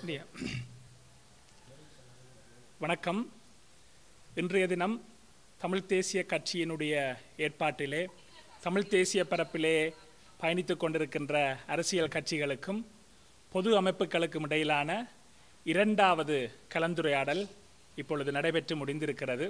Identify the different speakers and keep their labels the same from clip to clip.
Speaker 1: இல்லையா வணக்கம் இன்றைய தினம் தமிழ் தேசிய கட்சியினுடைய ஏற்பாட்டிலே தமிழ் தேசிய பரப்பிலே பயணித்துக் கொண்டிருக்கின்ற அரசியல் கட்சிகளுக்கும் பொது அமைப்புகளுக்கும் இடையிலான இரண்டாவது கலந்துரையாடல் இப்பொழுது நடைபெற்று முடிந்திருக்கிறது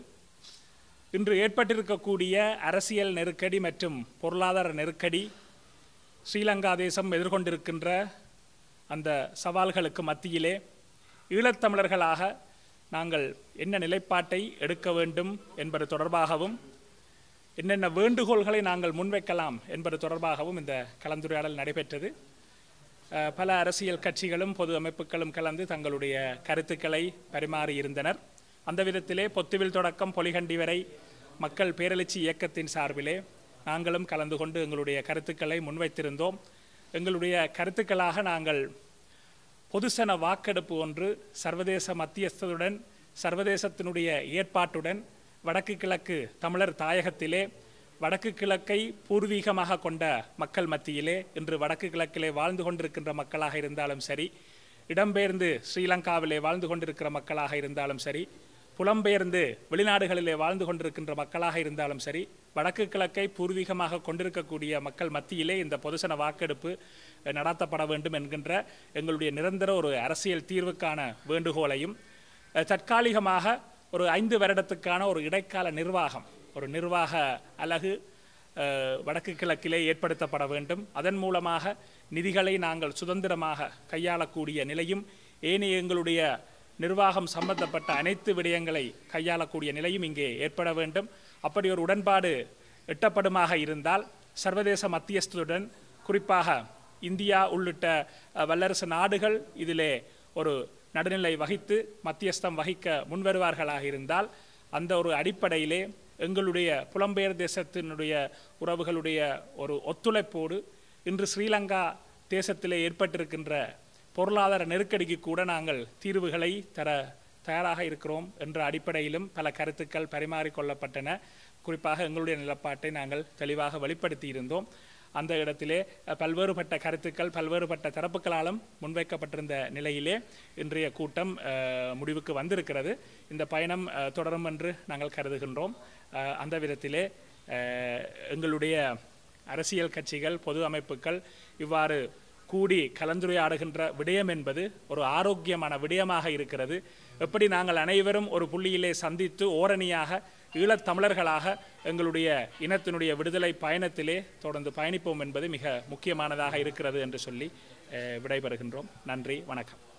Speaker 1: இன்று ஏற்பட்டிருக்கக்கூடிய அரசியல் நெருக்கடி மற்றும் பொருளாதார நெருக்கடி ஸ்ரீலங்கா தேசம் எதிர்கொண்டிருக்கின்ற அந்த சவால்களுக்கு மத்தியிலே ஈழத்தமிழர்களாக நாங்கள் என்ன நிலைப்பாட்டை எடுக்க வேண்டும் என்பது தொடர்பாகவும் என்னென்ன வேண்டுகோள்களை நாங்கள் முன்வைக்கலாம் என்பது தொடர்பாகவும் இந்த கலந்துரையாடல் நடைபெற்றது அஹ், பல அரசியல் கட்சிகளும் பொது அமைப்புகளும் கலந்து தங்களுடைய கருத்துக்களை பரிமாறியிருந்தனர் அந்த விதத்திலே பொத்துவில் தொடக்கம் பொலிகண்டி வரை மக்கள் பேரெழுச்சி இயக்கத்தின் சார்பிலே நாங்களும் கலந்து கொண்டு எங்களுடைய கருத்துக்களை முன்வைத்திருந்தோம் எங்களுடைய கருத்துக்களாக நாங்கள் பொதுசன வாக்கெடுப்பு ஒன்று சர்வதேச மத்தியஸ்தத்துடன் சர்வதேசத்தினுடைய ஏற்பாட்டுடன் வடக்கு கிழக்கு தமிழர் தாயகத்திலே வடக்கு கிழக்கை பூர்வீகமாக கொண்ட மக்கள் மத்தியிலே இன்று வடக்கு கிழக்கிலே வாழ்ந்து கொண்டிருக்கின்ற மக்களாக இருந்தாலும் சரி இடம்பெயர்ந்து ஸ்ரீலங்காவிலே வாழ்ந்து கொண்டிருக்கிற மக்களாக இருந்தாலும் சரி புலம்பெயர்ந்து வெளிநாடுகளிலே வாழ்ந்து கொண்டிருக்கின்ற மக்களாக இருந்தாலும் சரி வடக்கு கிழக்கை பூர்வீகமாக கொண்டிருக்கக்கூடிய மக்கள் மத்தியிலே இந்த பொதுசன வாக்கெடுப்பு அஹ், நடத்தப்பட வேண்டும் என்கின்ற எங்களுடைய நிரந்தர ஒரு அரசியல் தீர்வுக்கான வேண்டுகோளையும் அஹ், தற்காலிகமாக ஒரு ஐந்து வருடத்துக்கான ஒரு இடைக்கால நிர்வாகம் ஒரு நிர்வாக அலகு அஹ், வடக்கு கிழக்கிலே ஏற்படுத்தப்பட வேண்டும் அதன் மூலமாக நிதிகளை நாங்கள் சுதந்திரமாக கையாளக்கூடிய நிலையும் ஏனைய எங்களுடைய நிர்வாகம் சம்பந்தப்பட்ட அனைத்து விடயங்களை கையாளக்கூடிய நிலையும் இங்கே ஏற்பட வேண்டும் அப்படி ஒரு உடன்பாடு எட்டப்படுமாக இருந்தால் சர்வதேச மத்தியஸ்தத்துடன் குறிப்பாக இந்தியா உள்ளிட்ட அஹ், வல்லரசு நாடுகள் இதிலே ஒரு நடுநிலை வகித்து மத்தியஸ்தம் வகிக்க முன்வருவார்களாக இருந்தால் அந்த ஒரு அடிப்படையிலே எங்களுடைய புலம்பெயர் தேசத்தினுடைய உறவுகளுடைய ஒரு ஒத்துழைப்போடு இன்று ஸ்ரீலங்கா தேசத்திலே ஏற்பட்டிருக்கின்ற பொருளாதார நெருக்கடிக்கு கூட நாங்கள் தீர்வுகளை தர தயாராக இருக்கிறோம் என்ற அடிப்படையிலும் பல கருத்துக்கள் பரிமாறிக்கொள்ளப்பட்டன குறிப்பாக எங்களுடைய நிலப்பாட்டை நாங்கள் தெளிவாக வெளிப்படுத்தி இருந்தோம் அந்த இடத்திலே அஹ், பல்வேறுபட்ட கருத்துக்கள் பல்வேறுபட்ட தரப்புகளாலும் முன்வைக்கப்பட்டிருந்த நிலையிலே இன்றைய கூட்டம் அஹ், முடிவுக்கு வந்திருக்கிறது இந்த பயணம் அஹ், தொடரும் என்று நாங்கள் கருதுகின்றோம் அஹ், அந்த விதத்திலே அஹ், எங்களுடைய அரசியல் கட்சிகள் பொது அமைப்புகள் இவ்வாறு கூடி கலந்துரையாடுகின்ற விடயம் என்பது ஒரு ஆரோக்கியமான விடயமாக இருக்கிறது எப்படி நாங்கள் அனைவரும் ஒரு புள்ளியிலே சந்தித்து ஓரணியாக ஈழத்தமிழர்களாக எங்களுடைய இனத்தினுடைய விடுதலை பயணத்திலே தொடர்ந்து பயணிப்போம் என்பது மிக முக்கியமானதாக இருக்கிறது என்று சொல்லி அஹ், விடைபெறுகின்றோம் நன்றி வணக்கம்